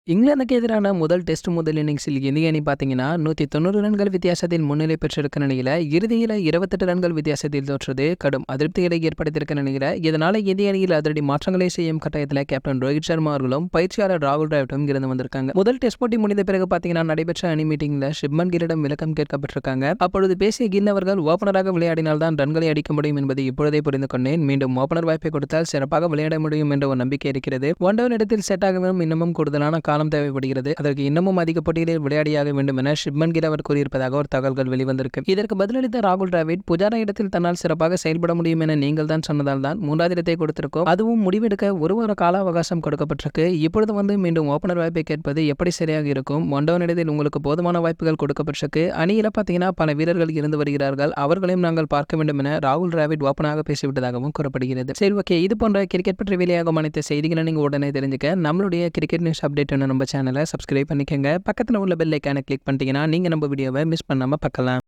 இங்கிலாந்துக்கு எதிரான முதல் டெஸ்ட் முதல் இன்னிங்ஸில் இந்திய அணி பார்த்தீங்கன்னா நூற்றி தொண்ணூறு ரன்கள் வித்தியாசத்தில் முன்னிலை பெற்றிருக்க நிலையில் இறுதியில் இருபத்தெட்டு ரன்கள் வித்தியாசத்தில் தோற்றது கடும் அதிருப்திகளை ஏற்படுத்தியிருக்க நிலையில் இதனால் இந்திய அணியில் அதிரடி மாற்றங்களை செய்யும் கட்டாயத்தில் கேப்டன் ரோஹித் சர்மா அவர்களும் பயிற்சியாளர் ராகுல் டிராவிடும் இருந்து வந்திருக்காங்க முதல் டெஸ்ட் போட்டி முடிந்த பிறகு பார்த்தீங்கன்னா நடைபெற்ற அணி மீட்டிங்கில் ஷிப்மன் கில்லிடம் விளக்கம் கேட்கப்பட்டிருக்காங்க அப்பொழுது பேசிய கில் அவர்கள் ஓப்பனராக விளையாடினால் தான் ரன்களை அடிக்க முடியும் என்பதை இப்பொழுதே புரிந்து கொண்டேன் மீண்டும் ஓப்பனர் வாய்ப்பை கொடுத்தால் சிறப்பாக விளையாட முடியும் என்ற ஒரு நம்பிக்கை இருக்கிறது ஒன் டவுன் இடத்தில் செட் ஆகவும் இன்னமும் கூடுதலான காலம் தேவைப்படுகிறது அதற்கு இன்னமும் அதிக போட்டிகளில் விளையாடியாக வேண்டும் என ஷிப்மன் கில் அவர் கூறியிருப்பதாக ஒரு தகவல்கள் வெளிவந்திருக்கு இதற்கு பதிலளித்த ராகுல் டிராவிட் புஜாரா இடத்தில் தன்னால் சிறப்பாக செயல்பட முடியும் என நீங்கள் தான் சொன்னதால் தான் மூன்றாவது இடத்தை கொடுத்திருக்கோம் அதுவும் முடிவெடுக்க ஒரு வார கால அவகாசம் கொடுக்கப்பட்டிருக்கு இப்பொழுது வந்து மீண்டும் ஓப்பனர் வாய்ப்பை கேட்பது எப்படி சரியாக இருக்கும் ஒன் டவுன் இடத்தில் உங்களுக்கு போதுமான வாய்ப்புகள் கொடுக்கப்பட்டிருக்கு அணியில் பார்த்தீங்கன்னா பல வீரர்கள் இருந்து வருகிறார்கள் அவர்களையும் நாங்கள் பார்க்க வேண்டும் என ராகுல் டிராவிட் ஓப்பனாக பேசிவிட்டதாகவும் கூறப்படுகிறது சரி ஓகே இது போன்ற கிரிக்கெட் பற்றி வெளியாகும் அனைத்து செய்திகளை நீங்கள் உடனே தெரிஞ்சுக்க நம்மளுடைய கிரிக்கெட் நியூஸ் அப்டேட் நம்ம சேனலை சப்ஸ்கிரைப் பண்ணிக்கோங்க பக்கத்தில் உள்ள பெல் ஐக்கானை கிளிக் பண்ணிட்டீங்கன்னா நீங்கள் நம்ம வீடியோவை மிஸ் பண்ணாமல் பார்க்கலாம்